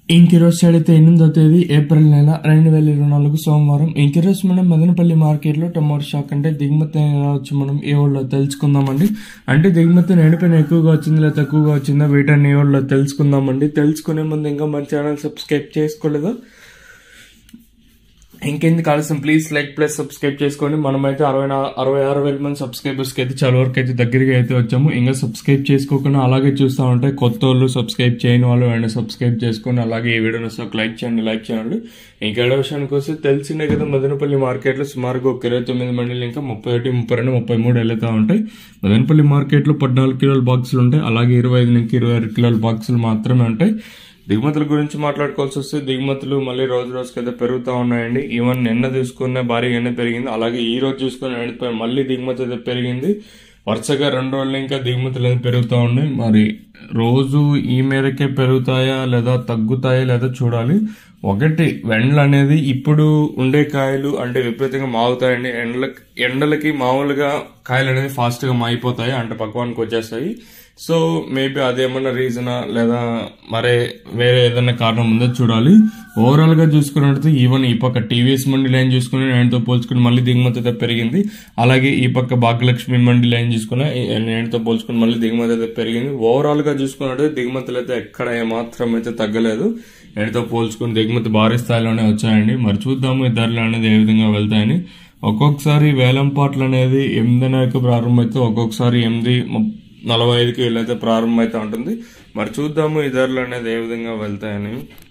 ఇంకిరోజు అయితే ఎనిమిదో తేదీ ఏప్రిల్ నెల రెండు వేల ఇరవై నాలుగు సోమవారం ఇంకిరోజు మనం మదనపల్లి మార్కెట్లో టమాటో స్టాక్ అంటే దిగుమతి ఎలా వచ్చి మనం ఏ ఊళ్ళో తెలుసుకుందామండి అంటే దిగుమతి నడిపిన ఎక్కువగా వచ్చింది లేదా తక్కువగా వచ్చిందా వీటన్ని ఏ ఊళ్ళో తెలుసుకుందామండి తెలుసుకునే ముందు ఇంకా మన ఛానల్ సబ్స్క్రైబ్ చేసుకోలేదా ఇంకెందుకు ఆలస్యం ప్లీజ్ లైక్ ప్లస్ సబ్స్క్రైబ్ చేసుకోండి మనమైతే అరవై నా- అరవై ఆరు వేల మంది సబ్స్క్రైబర్స్కి అయితే చాలా వరకు అయితే దగ్గరికి అయితే వచ్చాము ఇంకా సబ్స్క్రైబ్ చేసుకోకుండా అలాగే చూస్తూ ఉంటే కొత్త వాళ్ళు సబ్స్క్రైబ్ చేయని వాళ్ళు వెంటనే సబ్స్క్రైబ్ చేసుకొని అలాగే ఈ వీడియోని ఒక లైక్ చేయండి లైక్ చేయండి ఇంకా ఏడో విషయానికి వస్తే తెలిసిందే కదా మదనపల్లి మార్కెట్లో సుమారుగా ఒక ఇరవై తొమ్మిది మండలి ఇంకా ముప్పై ఒకటి ముప్పై రెండు ముప్పై మూడు వెళ్తూ ఉంటాయి మదనపల్లి మార్కెట్లో పద్నాలుగు కిలోల బాక్సులు ఉంటాయి అలాగే ఇరవై ఐదు నుంచి ఇరవై ఆరు కిలోల బాక్సులు మాత్రమే ఉంటాయి దిగుమతుల గురించి మాట్లాడుకోవాల్సి వస్తే దిగుమతులు మళ్ళీ రోజు రోజుకి అయితే పెరుగుతూ ఉన్నాయండి ఈవెన్ నిన్న చూసుకున్న భారీగానే పెరిగింది అలాగే ఈ రోజు చూసుకున్న ఎండిపోయి మళ్ళీ దిగుమతి అయితే పెరిగింది వరుసగా రెండు రోజులు ఇంకా దిగుమతులు అయితే పెరుగుతూ ఉన్నాయి మరి రోజు ఈ మేరకే పెరుగుతాయా లేదా తగ్గుతాయా లేదా చూడాలి ఒకటి వెండ్లు అనేది ఇప్పుడు ఉండే కాయలు అంటే విపరీతంగా మాగుతాయండి ఎండలకి ఎండలకి మామూలుగా కాయలు అనేది ఫాస్ట్గా మాగిపోతాయి అంటే పక్వానికి వచ్చేస్తాయి సో మేబీ అదేమన్నా రీజనా లేదా మరే వేరే ఏదైనా కారణం ఉందో చూడాలి ఓవరాల్ గా చూసుకున్నట్లయితే ఈవెన్ ఈ పక్క టీవీఎస్ మండి లైన్ చూసుకుని నేనుతో పోల్చుకుని మళ్ళీ దిగుమతి అయితే పెరిగింది అలాగే ఈ పక్క భాగ్యలక్ష్మి మండి లైన్ చూసుకుని నేనుతో పోల్చుకుని మళ్ళీ దిగుమతి అయితే పెరిగింది ఓవరాల్ గా చూసుకున్నట్లయితే దిగుమతులు అయితే ఎక్కడ ఏమాత్రం అయితే తగ్గలేదు నేనుతో పోల్చుకుని దిగుమతి భారీ స్థాయిలోనే వచ్చాయండి మరి చూద్దాము ఈ ధరలు అనేది ఏ విధంగా వెళ్తాయని ఒక్కొక్కసారి వేలం పాటలు అనేది ఎనిమిదిన్నరకు ప్రారంభమైతే ఒక్కొక్కసారి ఎనిమిది ముప్- నలభై ఐదుకి వీళ్ళైతే ప్రారంభమైతే ఉంటుంది మరి చూద్దాము ఈ ధరలు అనేది ఏ విధంగా వెళ్తాయని